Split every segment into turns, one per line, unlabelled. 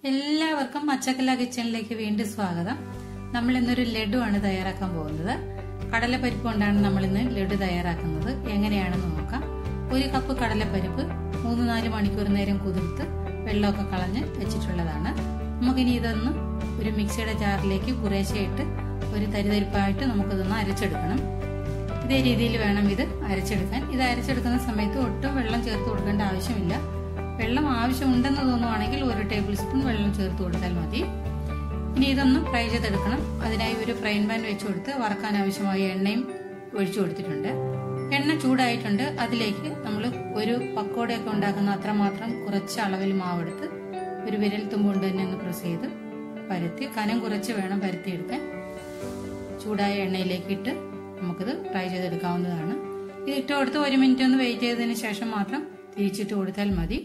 എല്ലാവർക്കും മച്ചക്കല്ല കിച്ചണിലേക്ക് വീണ്ടും സ്വാഗതം നമ്മൾ ഇന്നൊരു ലഡു ആണ് തയ്യാറാക്കാൻ പോകുന്നത് കടലപ്പരിപ്പ് കൊണ്ടാണ് നമ്മൾ ഇന്ന് ലഡു തയ്യാറാക്കുന്നത് എങ്ങനെയാണെന്ന് നോക്കാം ഒരു കപ്പ് കടലപ്പരിപ്പ് മൂന്ന് നാല് മണിക്കൂർ നേരം കുതിർത്ത് വെള്ളമൊക്കെ കളഞ്ഞ് വെച്ചിട്ടുള്ളതാണ് നമുക്കിനി ഇതൊന്ന് ഒരു മിക്സിയുടെ ജാറിലേക്ക് കുറേശ്ശെയിട്ട് ഒരു തരിതരിപ്പായിട്ട് നമുക്കിതൊന്ന് അരച്ചെടുക്കണം ഇതേ രീതിയിൽ വേണം ഇത് അരച്ചെടുക്കാൻ ഇത് അരച്ചെടുക്കുന്ന സമയത്ത് ഒട്ടും വെള്ളം ചേർത്ത് കൊടുക്കേണ്ട ആവശ്യമില്ല വെള്ളം ആവശ്യമുണ്ടെന്ന് തോന്നുവാണെങ്കിൽ ഒരു ടേബിൾ സ്പൂൺ വെള്ളം ചേർത്ത് കൊടുത്താൽ മതി ഇനി ഇതൊന്ന് ഫ്രൈ ചെയ്തെടുക്കണം അതിനായി ഒരു ഫ്രൈ പാൻ വെച്ച് കൊടുത്ത് വറക്കാൻ ആവശ്യമായ എണ്ണയും ഒഴിച്ചു കൊടുത്തിട്ടുണ്ട് എണ്ണ ചൂടായിട്ടുണ്ട് അതിലേക്ക് നമ്മൾ ഒരു പക്കോടയൊക്കെ ഉണ്ടാക്കുന്ന അത്രമാത്രം കുറച്ച് അളവിൽ മാവെടുത്ത് ഒരു വിരൽ തുമ്പ് കൊണ്ട് തന്നെ ഒന്ന് പ്രസ് ചെയ്ത് പരത്തി കനം കുറച്ച് വേണം പരത്തിയെടുക്കാൻ ചൂടായ എണ്ണയിലേക്ക് ഇട്ട് നമുക്കിത് ഫ്രൈ ചെയ്തെടുക്കാവുന്നതാണ് ഇത് ഇട്ട് കൊടുത്ത് ഒരു മിനിറ്റ് ഒന്ന് വെയിറ്റ് ചെയ്തതിന് ശേഷം മാത്രം തിരിച്ചിട്ട് കൊടുത്താൽ മതി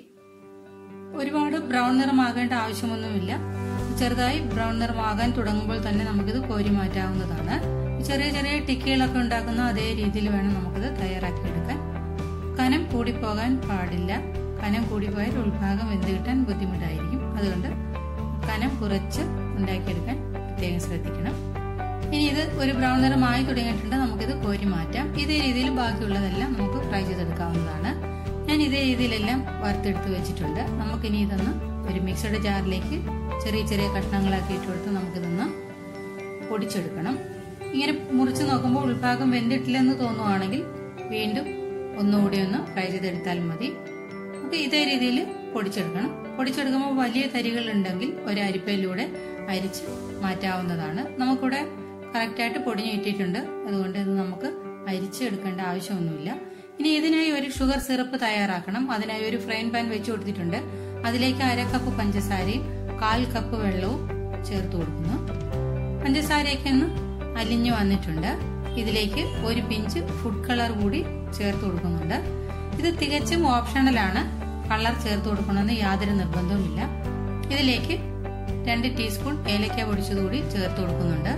ഒരുപാട് ബ്രൗൺ നിറമാകേണ്ട ആവശ്യമൊന്നുമില്ല ചെറുതായി ബ്രൗൺ നിറമാകാൻ തുടങ്ങുമ്പോൾ തന്നെ നമുക്കിത് കോരി മാറ്റാവുന്നതാണ് ചെറിയ ചെറിയ ടിക്കികളൊക്കെ ഉണ്ടാക്കുന്ന അതേ രീതിയിൽ വേണം നമുക്കിത് തയ്യാറാക്കി എടുക്കാൻ കനം കൂടിപ്പോകാൻ പാടില്ല കനം കൂടിപ്പോയാൽ ഉൾഭാഗം വെന്ത് കിട്ടാൻ ബുദ്ധിമുട്ടായിരിക്കും അതുകൊണ്ട് കനം കുറച്ച് ഉണ്ടാക്കിയെടുക്കാൻ പ്രത്യേകം ശ്രദ്ധിക്കണം ഇനി ഇത് ഒരു ബ്രൗൺ നിറമായി തുടങ്ങിയിട്ടുണ്ട് നമുക്കിത് കോരി മാറ്റാം ഇതേ രീതിയിൽ ബാക്കിയുള്ളതെല്ലാം നമുക്ക് ഫ്രൈ ചെയ്തെടുക്കാവുന്നതാണ് ഞാൻ ഇതേ രീതിയിലെല്ലാം വറുത്തെടുത്ത് വെച്ചിട്ടുണ്ട് നമുക്കിനി ഇതൊന്ന് ഒരു മിക്സഡ് ജാറിലേക്ക് ചെറിയ ചെറിയ കഷ്ണങ്ങളാക്കി ഇട്ട് കൊടുത്ത് നമുക്കിതൊന്ന് പൊടിച്ചെടുക്കണം ഇങ്ങനെ മുറിച്ച് നോക്കുമ്പോൾ ഉൾഭാഗം വെന്തിട്ടില്ലെന്ന് തോന്നുവാണെങ്കിൽ വീണ്ടും ഒന്നുകൂടി ഒന്ന് ഫ്രൈ ചെയ്തെടുത്താൽ മതി നമുക്ക് ഇതേ രീതിയിൽ പൊടിച്ചെടുക്കണം പൊടിച്ചെടുക്കുമ്പോൾ വലിയ തരികൾ ഉണ്ടെങ്കിൽ ഒരു അരിപ്പയിലൂടെ അരിച്ച് മാറ്റാവുന്നതാണ് നമുക്കിവിടെ കറക്റ്റായിട്ട് പൊടിഞ്ഞു കിട്ടിയിട്ടുണ്ട് അതുകൊണ്ട് ഇത് നമുക്ക് അരിച്ച് എടുക്കേണ്ട ആവശ്യമൊന്നുമില്ല ഇനി ഇതിനായി ഒരു ഷുഗർ സിറപ്പ് തയ്യാറാക്കണം അതിനായി ഒരു ഫ്രൈൻ പാൻ വെച്ച് കൊടുത്തിട്ടുണ്ട് അതിലേക്ക് അര കപ്പ് പഞ്ചസാരയും കാൽ കപ്പ് വെള്ളവും ചേർത്ത് കൊടുക്കുന്നു പഞ്ചസാരയൊക്കെ ഒന്ന് അലിഞ്ഞു വന്നിട്ടുണ്ട് ഇതിലേക്ക് ഒരു പിഞ്ച് ഫുഡ് കളർ കൂടി ചേർത്ത് കൊടുക്കുന്നുണ്ട് ഇത് തികച്ചും ഓപ്ഷണലാണ് കളർ ചേർത്ത് കൊടുക്കണമെന്ന് യാതൊരു നിർബന്ധവുമില്ല ഇതിലേക്ക് രണ്ട് ടീസ്പൂൺ ഏലക്ക പൊടിച്ചതുകൂടി ചേർത്ത് കൊടുക്കുന്നുണ്ട്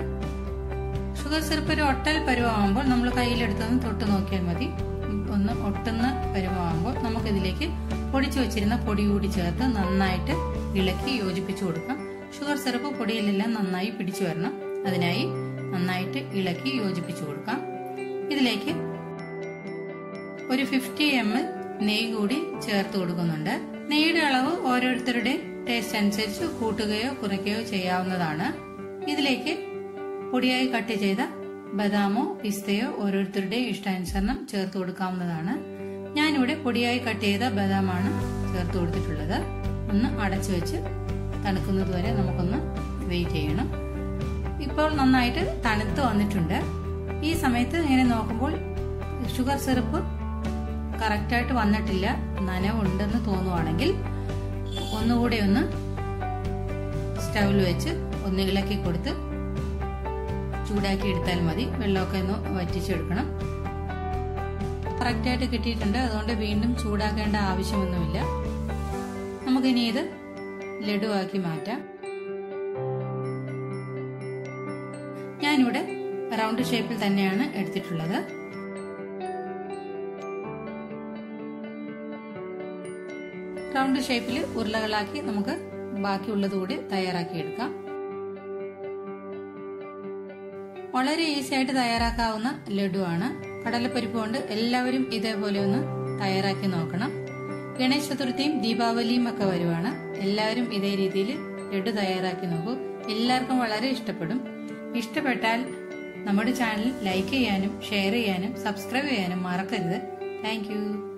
ഷുഗർ സിറപ്പ് ഒരു ഒട്ടൽ പരുവാകുമ്പോൾ നമ്മൾ കയ്യിലെടുത്തൊന്ന് തൊട്ട് നോക്കിയാൽ മതി ഒന്ന് ഒട്ടുന്ന പരുവാകുമ്പോൾ നമുക്കിതിലേക്ക് പൊടിച്ചു വെച്ചിരുന്ന പൊടി കൂടി ചേർത്ത് നന്നായിട്ട് ഇളക്കി യോജിപ്പിച്ചു കൊടുക്കാം ഷുഗർ സിറപ്പ് പൊടിയിലെല്ലാം നന്നായി പിടിച്ചു വരണം അതിനായി നന്നായിട്ട് ഇളക്കി യോജിപ്പിച്ചു കൊടുക്കാം ഇതിലേക്ക് ഒരു ഫിഫ്റ്റി എം എൽ നെയ്യ് കൂടി ചേർത്ത് കൊടുക്കുന്നുണ്ട് നെയ്യുടെ അളവ് ഓരോരുത്തരുടെ ടേസ്റ്റ് അനുസരിച്ച് കൂട്ടുകയോ കുറയ്ക്കുകയോ ചെയ്യാവുന്നതാണ് ഇതിലേക്ക് പൊടിയായി കട്ട് ചെയ്ത ബദാമോ പിസ്തയോ ഓരോരുത്തരുടെ ഇഷ്ടാനുസരണം ചേർത്ത് കൊടുക്കാവുന്നതാണ് ഞാനിവിടെ പൊടിയായി കട്ട് ചെയ്ത ബദാമാണ് ചേർത്ത് കൊടുത്തിട്ടുള്ളത് ഒന്ന് അടച്ചു വെച്ച് തണുക്കുന്നത് വരെ നമുക്കൊന്ന് വെയിറ്റ് ചെയ്യണം ഇപ്പോൾ നന്നായിട്ട് തണുത്ത് വന്നിട്ടുണ്ട് ഈ സമയത്ത് ഇങ്ങനെ നോക്കുമ്പോൾ ഷുഗർ സിറപ്പ് കറക്റ്റായിട്ട് വന്നിട്ടില്ല നനവുണ്ടെന്ന് തോന്നുവാണെങ്കിൽ ഒന്നുകൂടെ ഒന്ന് സ്റ്റൗവിൽ വെച്ച് ഒന്ന് ഇളക്കി കൊടുത്ത് ചൂടാക്കി എടുത്താൽ മതി വെള്ളമൊക്കെ ഒന്ന് വറ്റിച്ചെടുക്കണം കറക്റ്റായിട്ട് കിട്ടിയിട്ടുണ്ട് അതുകൊണ്ട് വീണ്ടും ചൂടാക്കേണ്ട ആവശ്യമൊന്നുമില്ല നമുക്കിനി ഇത് ലഡുവാക്കി മാറ്റാം ഞാനിവിടെ റൗണ്ട് ഷേപ്പിൽ തന്നെയാണ് എടുത്തിട്ടുള്ളത് റൗണ്ട് ഷേപ്പിൽ ഉരുളകളാക്കി നമുക്ക് ബാക്കിയുള്ളത് കൂടി തയ്യാറാക്കി എടുക്കാം വളരെ ഈസി ആയിട്ട് തയ്യാറാക്കാവുന്ന ലഡുവാണ് കടലപ്പരിപ്പ് കൊണ്ട് എല്ലാവരും ഇതേപോലെ ഒന്ന് തയ്യാറാക്കി നോക്കണം ഗണേശ ചതുർത്ഥിയും ദീപാവലിയും ഒക്കെ വരുവാണ് എല്ലാവരും ഇതേ രീതിയിൽ ലഡു തയ്യാറാക്കി നോക്കൂ എല്ലാവർക്കും വളരെ ഇഷ്ടപ്പെടും ഇഷ്ടപ്പെട്ടാൽ നമ്മുടെ ചാനൽ ലൈക്ക് ചെയ്യാനും ഷെയർ ചെയ്യാനും സബ്സ്ക്രൈബ് ചെയ്യാനും മറക്കരുത് താങ്ക്